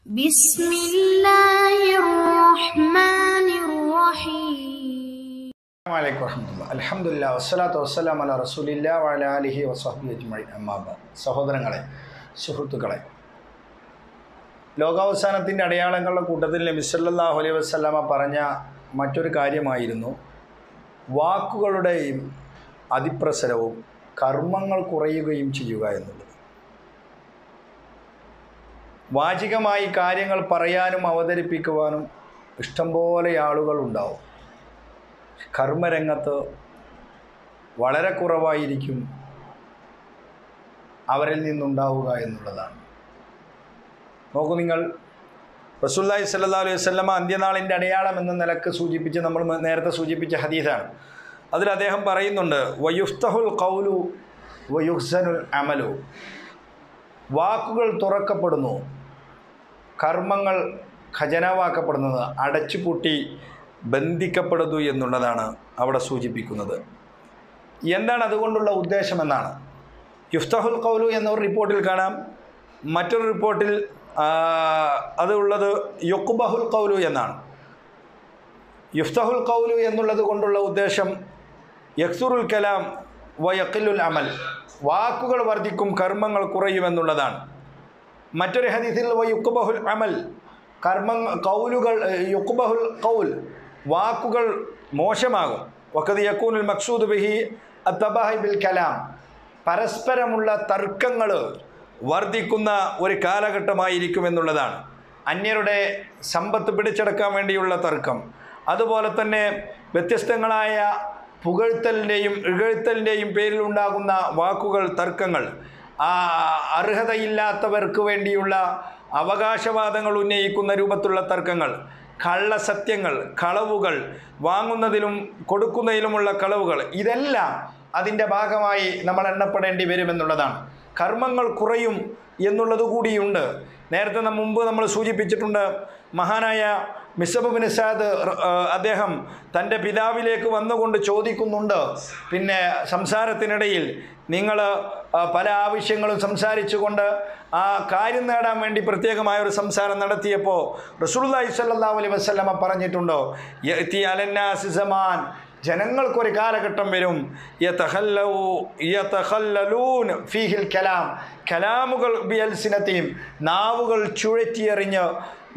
بسم الله الرحمن الرحيم വലൈക്കും വറഹമത്തുള്ള അലഹമുല്ല വസ്സലാത്തു വസ്സലാം അല റസൂലില്ല വല അലിഹി വസഹബി അജ്മഴി അമ്മാബ സഹോദരങ്ങളെ സുഹൃത്തുക്കളെ ലോകാവസാനത്തിൻ്റെ അടയാളങ്ങളുടെ കൂട്ടത്തിൽ നബി സല്ലല്ലാഹു അലൈഹി വസ്ലാമ പറഞ്ഞ മറ്റൊരു കാര്യമായിരുന്നു വാക്കുകളുടെയും അതിപ്രസരവും കർമ്മങ്ങൾ കുറയുകയും ചെയ്യുക എന്നുള്ളത് വാചികമായി കാര്യങ്ങൾ പറയാനും അവതരിപ്പിക്കുവാനും ഇഷ്ടംപോലെ ആളുകൾ ഉണ്ടാവും കർമ്മരംഗത്ത് വളരെ കുറവായിരിക്കും അവരിൽ നിന്നുണ്ടാവുക എന്നുള്ളതാണ് നോക്കൂ നിങ്ങൾ റസൂല്ലായി സല്ലാ അലൈഹി വസ്ലമ അന്ത്യനാളിൻ്റെ അടയാളം എന്ന നിലക്ക് സൂചിപ്പിച്ച് നമ്മൾ മ- നേരത്തെ സൂചിപ്പിച്ച ഹദീസാണ് അതിൽ അദ്ദേഹം പറയുന്നുണ്ട് വയുഫ്തഹുൽ കൗലു വയുഹ്സനുൽ അമലു വാക്കുകൾ തുറക്കപ്പെടുന്നു കർമ്മങ്ങൾ ഖജനാവാക്കപ്പെടുന്നത് അടച്ചുപൂട്ടി ബന്ധിക്കപ്പെടുന്നു എന്നുള്ളതാണ് അവിടെ സൂചിപ്പിക്കുന്നത് എന്താണ് അതുകൊണ്ടുള്ള ഉദ്ദേശമെന്നാണ് യുഫ്തഹുൽ കൗലു എന്നൊരു റിപ്പോർട്ടിൽ കാണാം മറ്റൊരു റിപ്പോർട്ടിൽ ആ, അത് ഉള്ളത് യൊക്കുബഹുൽ കൗലു എന്നാണ് യുഫ്തഹുൽ കൗലു എന്നുള്ളത് കൊണ്ടുള്ള ഉദ്ദേശം യക്സുറുൽ കലാം വയക്കിലുൽ അമൽ വാക്കുകൾ വർദ്ധിക്കും കർമ്മങ്ങൾ കുറയുമെന്നുള്ളതാണ് മറ്റൊരു ഹദീസിൽ യുക്കുബഹുൽ അമൽ കർമ്മ കൗലുകൾ യുക്കുബഹുൽ കൗൽ വാക്കുകൾ മോശമാകും വക്കത് യക്കൂനുൽ മക്സൂദ് ബിഹി അത്തബാഹി ബിൽ കലാം പരസ്പരമുള്ള തർക്കങ്ങൾ വർദ്ധിക്കുന്ന ഒരു കാലഘട്ടമായിരിക്കും എന്നുള്ളതാണ് അന്യരുടെ സമ്പത്ത് പിടിച്ചെടുക്കാൻ വേണ്ടിയുള്ള തർക്കം അതുപോലെ തന്നെ വ്യത്യസ്തങ്ങളായ പുകഴ്ത്തലിൻ്റെയും ഇകഴ്ത്തലിൻ്റെയും പേരിൽ ഉണ്ടാകുന്ന വാക്കുകൾ തർക്കങ്ങൾ ആ അർഹതയില്ലാത്തവർക്ക് വേണ്ടിയുള്ള അവകാശവാദങ്ങൾ ഉന്നയിക്കുന്ന രൂപത്തിലുള്ള തർക്കങ്ങൾ കള്ളസത്യങ്ങൾ കളവുകൾ വാങ്ങുന്നതിലും കൊടുക്കുന്നതിലുമുള്ള കളവുകൾ ഇതെല്ലാം അതിൻ്റെ ഭാഗമായി നമ്മൾ എണ്ണപ്പെടേണ്ടി വരുമെന്നുള്ളതാണ് കർമ്മങ്ങൾ കുറയും എന്നുള്ളത് കൂടിയുണ്ട് നേരത്തെ ന- മുമ്പ് നമ്മൾ സൂചിപ്പിച്ചിട്ടുണ്ട് മഹാനായ മിസബ് ബിൻ സാദ് അദ്ദേഹം തൻ്റെ പിതാവിലേക്ക് വന്നുകൊണ്ട് ചോദിക്കുന്നുണ്ട് പിന്നെ സംസാരത്തിനിടയിൽ നിങ്ങൾ പല ആവശ്യങ്ങളും സംസാരിച്ചുകൊണ്ട് ആ കാര്യം നേടാൻ വേണ്ടി പ്രത്യേകമായ ഒരു സംസാരം നടത്തിയപ്പോൾ റസൂലുള്ളാഹി സ്വല്ലല്ലാഹു അലൈഹി വസല്ലമ പറഞ്ഞിട്ടുണ്ടോ യഅതി അലന്നാസി സമാൻ ജനങ്ങൾക്കൊരു കാലഘട്ടം വരും യതഖല്ലവു യതഖല്ലലൂൻ ഫീഹിൽ കലാം കലാമുകൾ ബിയൽസിനത്തെയും നാവുകൾ ചുഴറ്റിയെറിഞ്ഞ്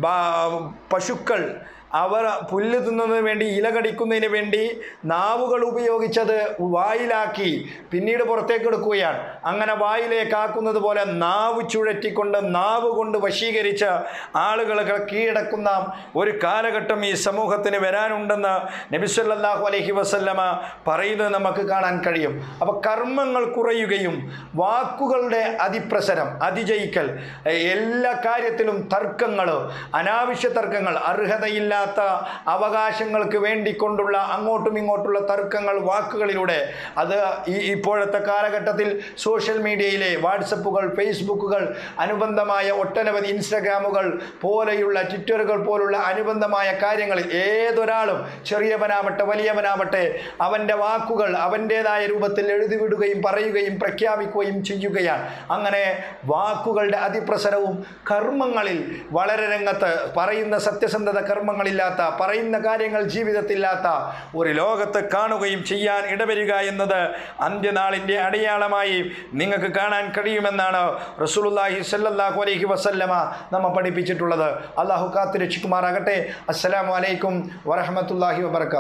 ബാ- പശുക്കൾ അവർ പുല്ല് തിന്നുന്നതിന് വേണ്ടി ഇല കടിക്കുന്നതിന് വേണ്ടി നാവുകൾ ഉപയോഗിച്ചത് വായിലാക്കി പിന്നീട് പുറത്തേക്ക് എടുക്കുകയാണ് അങ്ങനെ വായിലേക്ക് ആക്കുന്നത് പോലെ നാവ് ചുഴറ്റിക്കൊണ്ട് നാവ് കൊണ്ട് വശീകരിച്ച് ആളുകളെ കീഴടക്കുന്ന ഒരു കാലഘട്ടം ഈ സമൂഹത്തിന് വരാനുണ്ടെന്ന് നബിസ്വല്ലാഹു അലൈഹി വസല്ലമ പറയുന്നത് നമുക്ക് കാണാൻ കഴിയും അപ്പോൾ കർമ്മങ്ങൾ കുറയുകയും വാക്കുകളുടെ അതിപ്രസരം അതിജയിക്കൽ എ- എല്ലാ കാര്യത്തിലും തർക്കങ്ങൾ അനാവശ്യ തർക്കങ്ങൾ അർഹതയില്ലാത്ത അവകാശങ്ങൾക്ക് വേണ്ടിക്കൊണ്ടുള്ള അങ്ങോട്ടും ഇങ്ങോട്ടുള്ള തർക്കങ്ങൾ വാക്കുകളിലൂടെ അത് ഈ ഇപ്പോഴത്തെ കാലഘട്ടത്തിൽ സോഷ്യൽ മീഡിയയിലെ വാട്സപ്പുകൾ ഫേസ്ബുക്കുകൾ അനുബന്ധമായ ഒട്ടനവധി ഇൻസ്റ്റഗ്രാമുകൾ പോലെയുള്ള ട്വിറ്ററുകൾ പോലുള്ള അനുബന്ധമായ കാര്യങ്ങളിൽ ഏതൊരാളും ചെറിയവനാവട്ടെ വലിയവനാവട്ടെ അവൻ്റെ വാക്കുകൾ അവൻ്റേതായ രൂപത്തിൽ എഴുതിവിടുകയും പറയുകയും പ്രഖ്യാപിക്കുകയും ചെയ്യുകയാണ് അങ്ങനെ വാക്കുകളുടെ അതിപ്രസരവും കർമ്മങ്ങളിൽ വളരെ രംഗത്ത് പറയുന്ന സത്യസന്ധത കർമ്മങ്ങളില്ലാത്ത പറയുന്ന കാര്യങ്ങൾ ജീവിതത്തില്ലാത്ത ഒരു ലോകത്ത് കാണുകയും ചെയ്യാൻ ഇടവരിക എന്നത് അന്ത്യനാളിൻ്റെ അടയാളമായി നിങ്ങൾക്ക് കാണാൻ കഴിയുമെന്നാണ് റസൂലുള്ളാഹി സ്വല്ലല്ലാഹു അലൈഹി വസല്ലമ നമ്മ പഠിപ്പിച്ചിട്ടുള്ളത് അള്ളാഹു കാത്തു രക്ഷിക്കുമാറാകട്ടെ അസ്സലാമു അലൈക്കും വറഹ്മത്തുള്ളാഹി വബർക്കാത്തു